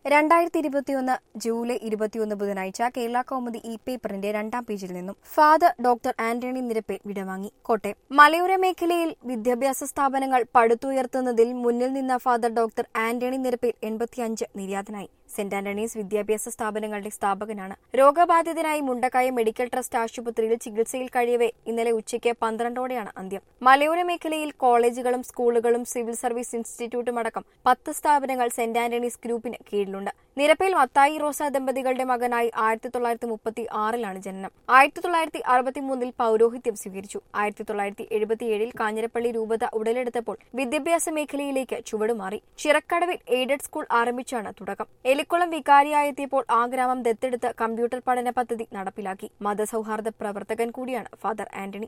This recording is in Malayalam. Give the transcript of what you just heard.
രണ്ടായിരത്തി ഇരുപത്തിയൊന്ന് ജൂലൈ ഇരുപത്തിയൊന്ന് ബുധനാഴ്ച കേരള കൗമുദി ഇ പേപ്പറിന്റെ രണ്ടാം പേജിൽ നിന്നും ഫാദർ ഡോക്ടർ ആന്റണി നിരപ്പേൽ വിടവാങ്ങി കോട്ടയം മലയോര മേഖലയിൽ വിദ്യാഭ്യാസ സ്ഥാപനങ്ങൾ പടുത്തുയർത്തുന്നതിൽ മുന്നിൽ നിന്ന ഫാദർ ഡോക്ടർ ആന്റണി നിരപ്പേൽ എൺപത്തിയഞ്ച് നിര്യാതനായി സെന്റ് ആന്റണീസ് വിദ്യാഭ്യാസ സ്ഥാപനങ്ങളുടെ സ്ഥാപകനാണ് രോഗബാധിതനായി മുണ്ടക്കായ മെഡിക്കൽ ട്രസ്റ്റ് ആശുപത്രിയിൽ ചികിത്സയിൽ കഴിയവെ ഇന്നലെ ഉച്ചയ്ക്ക് പന്ത്രണ്ടോടെയാണ് അന്ത്യം മലയോര മേഖലയിൽ കോളേജുകളും സ്കൂളുകളും സിവിൽ സർവീസ് ഇൻസ്റ്റിറ്റ്യൂട്ടും അടക്കം പത്ത് സ്ഥാപനങ്ങൾ സെന്റ് ആന്റണീസ് ഗ്രൂപ്പിന് കീഴിലുണ്ട് നിരപ്പേൽ മത്തായി റോസ ദമ്പതികളുടെ മകനായി ആയിരത്തി തൊള്ളായിരത്തി മുപ്പത്തി ആറിലാണ് ജനനം ആയിരത്തി തൊള്ളായിരത്തി അറുപത്തിമൂന്നിൽ പൌരോഹിത്യം സ്വീകരിച്ചു ആയിരത്തി തൊള്ളായിരത്തി എഴുപത്തിയേഴിൽ കാഞ്ഞിരപ്പള്ളി രൂപത ഉടലെടുത്തപ്പോൾ വിദ്യാഭ്യാസ മേഖലയിലേക്ക് ചുവടുമാറി ചിറക്കടവിൽ എയ്ഡഡ് സ്കൂൾ ആരംഭിച്ചാണ് തുടക്കം എലിക്കുളം വികാരിയായെത്തിയപ്പോൾ ആ ഗ്രാമം ദത്തെടുത്ത് കമ്പ്യൂട്ടർ പഠന പദ്ധതി നടപ്പിലാക്കി മതസൗഹാർദ്ദ പ്രവർത്തകൻ കൂടിയാണ് ഫാദർ ആന്റണി